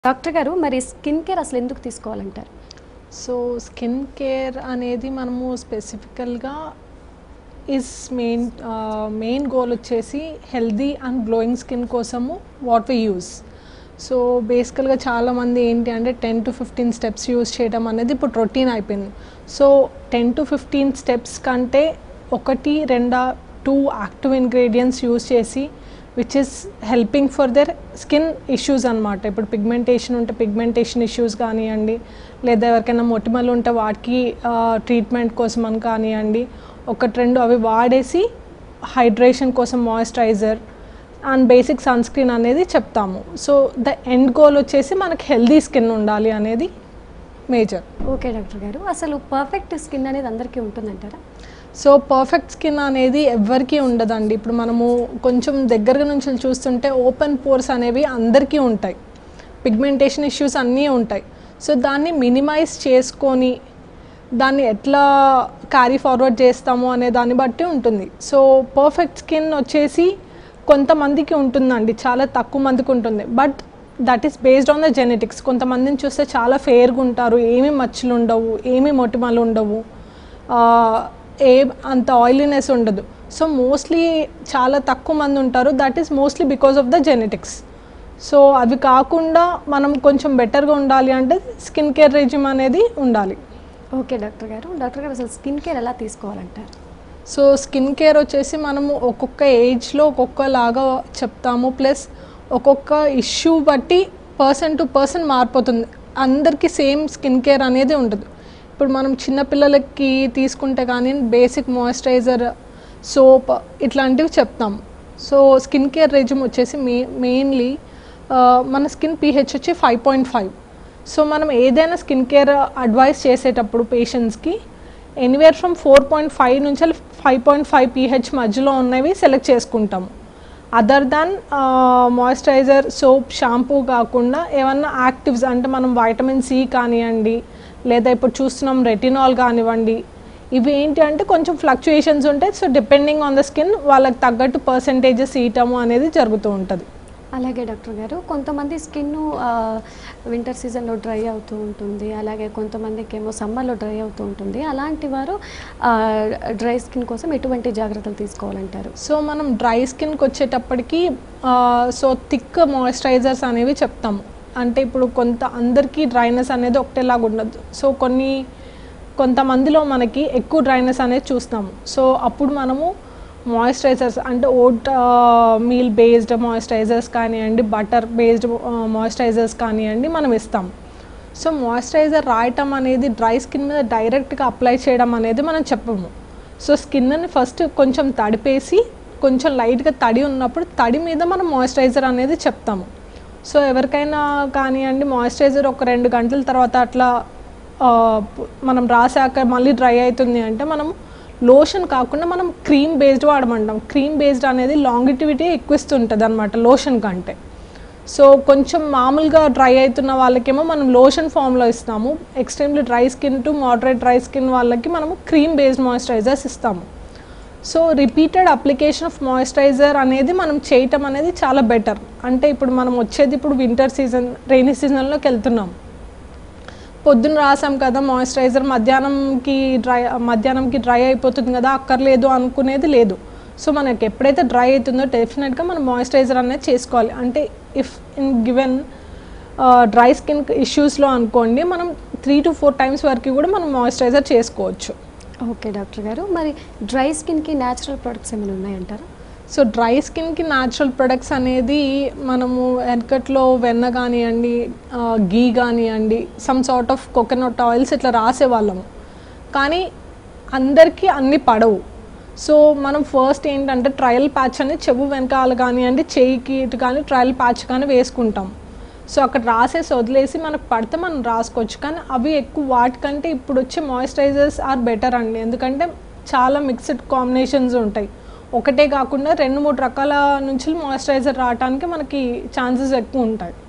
doctor గారు మరి skin care అసలు ఎందుకు తీసుకోవాలంటారు సో స్కిన్ కేర్ అనేది మనము స్పెసిఫికల్గా ఇస్ మెయిన్ మెయిన్ గోల్ వచ్చేసి హెల్దీ అండ్ గ్లోయింగ్ స్కిన్ కోసము వాట్ వి యూస్ సో బేసికల్గా చాలామంది ఏంటి అంటే ten to fifteen steps use చేయడం అనేది ఇప్పుడు రొటీన్ అయిపోయింది so ten to fifteen steps కంటే ఒకటి రెండా టూ యాక్టివ్ ఇంగ్రీడియంట్స్ యూస్ చేసి which is helping for the skin issues అనమాట ఇప్పుడు పిగ్మెంటేషన్ ఉంటే పిగ్మెంటేషన్ ఇష్యూస్ కానివ్వండి లేదా ఎవరికైనా మొటిమలు ఉంటే వాటికి ట్రీట్మెంట్ కోసం అని కానివ్వండి ఒకటి రెండు అవి వాడేసి హైడ్రేషన్ కోసం moisturiser and basic sunscreen అనేది చెప్తాము సో ద ఎండ్ గోల్ వచ్చేసి మనకి హెల్దీ స్కిన్ ఉండాలి అనేది మేజర్ ఓకే డాక్టర్ గారు అసలు పర్ఫెక్ట్ స్కిన్ అనేది అందరికీ ఉంటుందంటారా సో పర్ఫెక్ట్ స్కిన్ అనేది ఎవ్వరికీ ఉండదండి ఇప్పుడు మనము కొంచెం దగ్గర నుంచి చూస్తుంటే ఓపెన్ పోర్స్ అనేవి అందరికీ ఉంటాయి పిగ్మెంటేషన్ ఇష్యూస్ అన్నీ ఉంటాయి సో దాన్ని మినిమైజ్ చేసుకొని దాన్ని ఎట్లా క్యారీ ఫార్వర్డ్ చేస్తాము అనే దాన్ని బట్టి ఉంటుంది సో పర్ఫెక్ట్ స్కిన్ వచ్చేసి కొంతమందికి ఉంటుందండి చాలా తక్కువ మందికి ఉంటుంది but that is based on the genetics కొంతమందిని చూస్తే చాలా ఫేర్గా ఉంటారు ఏమీ మచ్చలు ఉండవు ఏమీ మొటిమలు ఉండవు ఆ, ఏ అంత ఆయిలీనెస్ ఉండదు సో మోస్ట్లీ చాలా తక్కువ మంది ఉంటారు that is mostly because of the genetics so అవి కాకుండా మనం కొంచెం బెటర్గా ఉండాలి అంటే స్కిన్ కేర్ రెజిమ్ అనేది ఉండాలి ఓకే డాక్టర్ గారు డాక్టర్ గారు అసలు స్కిన్ కేర్ ఎలా తీసుకోవాలంటారు సో స్కిన్ కేర్ వచ్చేసి మనము ఒక్కొక్క ఏజ్లో ఒక్కొక్కలాగా చెప్తాము ప్లస్ ఒక్కొక్క ఇష్యూ బట్టి పర్సన్ టు పర్సన్ మారిపోతుంది అందరికీ సేమ్ స్కిన్ కేర్ అనేది ఉండదు ఇప్పుడు మనం చిన్నపిల్లలకి తీసుకుంటే కానీ బేసిక్ మాయిశ్చరైజర్ సోప్ ఇట్లాంటివి చెప్తాం సో స్కిన్ కేర్ రెజిమ్ వచ్చేసి మే మెయిన్లీ మన స్కిన్ పీహెచ్ వచ్చి ఫైవ్ పాయింట్ ఫైవ్ సో మనం ఏదైనా స్కిన్ కేర్ అడ్వైస్ చేసేటప్పుడు పేషెంట్స్కి anywhere from four point five నుంచి ఫైవ్ పాయింట్ ఫైవ్ పీహెచ్ మధ్యలో ఉన్నవి సెలెక్ట్ చేసుకుంటాము other than moisturiser soap shampoo కాకుండా ఏమన్నా యాక్టివ్స్ అంటే మనం వైటమిన్ సి కానివ్వండి లేదా ఇప్పుడు చూస్తున్నాం రెటినాల్ కానివ్వండి ఇవి ఏంటి అంటే కొంచెం ఫ్లక్చుయేషన్స్ ఉంటాయి so depending on the skin వాళ్ళకి తగ్గట్టు పర్సంటేజెస్ ఇయటము అనేది జరుగుతూ ఉంటుంది అలాగే డాక్టర్ గారు కొంతమంది స్కిన్ వింటర్ సీజన్లో డ్రై అవుతూ ఉంటుంది అలాగే కొంతమందికి ఏమో సమ్మర్లో డ్రై అవుతూ ఉంటుంది అలాంటి వారు డ్రై స్కిన్ కోసం ఎటువంటి జాగ్రత్తలు తీసుకోవాలంటారు సో మనం డ్రై స్కిన్కి వచ్చేటప్పటికి ఆ, సో థిక్ మాయిశ్చరైజర్స్ అనేవి చెప్తాము అంటే ఇప్పుడు కొంత అందరికీ డ్రైనెస్ అనేది ఒకటేలాగా ఉండదు సో కొన్ని కొంతమందిలో మనకి ఎక్కువ డ్రైనెస్ అనేది చూస్తాము సో అప్పుడు మనము మాయిశ్చరైజర్స్ అంటే ఓట్ మీల్ బేస్డ్ మాయిశ్చరైజర్స్ కానివ్వండి బటర్ బేస్డ్ మాయిశ్చరైజర్స్ కానివ్వండి మనం ఇస్తాం సో మాయిశ్చరైజర్ రాయటం అనేది డ్రై స్కిన్ మీద డైరెక్ట్గా అప్లై చేయడం అనేది మనం చెప్పము సో స్కిన్ని ఫస్ట్ కొంచెం తడిపేసి కొంచెం లైట్గా తడి ఉన్నప్పుడు తడి మీద మనం మాయిశ్చరైజర్ అనేది చెప్తాము సో ఎవరికైనా కానివ్వండి మాయిశ్చరైజర్ ఒక రెండు గంటల తర్వాత అట్లా ఆ, పు- మనం రాసాక మళ్ళీ డ్రై అవుతుంది అంటే మనం లోషన్ కాకుండా మనం క్రీమ్ బేస్డ్ వాడమంటాం క్రీమ్ బేస్డ్ అనేది లాంగిటివిటీ ఎక్కువ ఇస్తుంటుంది అనమాట లోషన్ కంటే సో కొంచెం మామూలుగా డ్రై అవుతున్న వాళ్ళకేమో మనం లోషన్ ఫామ్లో ఇస్తాము extremely dry skin to moderate dry skin వాళ్ళకి మనము క్రీమ్ బేస్డ్ మాయిశ్చరైజర్స్ ఇస్తాము so repeated application of moisturiser అనేది మనం చేయటం అనేది చాలా బెటర్ అంటే ఇప్పుడు మనం వచ్చేది ఇప్పుడు వింటర్ సీజన్ రెయినీ సీజన్లోకి వెళ్తున్నాం పొద్దున్న రాసాం కదా మాయిశ్చరైజర్ మధ్యాహ్నంకి డ్రై మధ్యాహ్నంకి డ్రై అయిపోతుంది కదా అక్కర్లేదు అనుకునేది లేదు సో మనకి ఎప్పుడైతే డ్రై అవుతుందో డెఫినెట్గా మనం మాయిశ్చరైజర్ అనేది చేసుకోవాలి అంటే if in given dry skin ఇష్యూస్లో అనుకోండి మనం త్రీ టు ఫోర్ టైమ్స్ వరకు కూడా మనం మాయిశ్చరైజర్ చేసుకోవచ్చు ఓకే డాక్టర్ గారు మరి డ్రై స్కిన్కి న్యాచురల్ ప్రొడక్ట్స్ ఏమైనా ఉన్నాయంటారా సో డ్రై స్కిన్కి న్యాచురల్ ప్రొడక్ట్స్ అనేది మనము వెనకట్లో వెన్న కానివ్వండి ఆ, గీ కానివ్వండి some sort of coconut oils ఇట్లా రాసేవాళ్ళము కానీ అందరికీ అన్ని పడవు సో మనం ఫస్ట్ ఏంటంటే ట్రయల్ ప్యాచ్ అనేది చెవు వెనకాల కానివ్వండి చేయికి ఇటు కానీ ట్రయల్ ప్యాచ్ కానీ వేసుకుంటాం సో అక్కడ రాసేసి వదిలేసి మనకు పడితే మనం రాసుకోవచ్చు కానీ అవి ఎక్కువ వాటికంటే ఇప్పుడు వచ్చే మాయిశ్చరైజర్స్ ఆర్ బెటర్ అండి ఎందుకంటే చాలా మిక్స్డ్ కాంబినేషన్స్ ఉంటాయి ఒకటే కాకుండా రెండు మూడు రకాల నుంచి మాయిశ్చరైజర్ రావడానికి మనకి ఛాన్సెస్ ఎక్కువ ఉంటాయి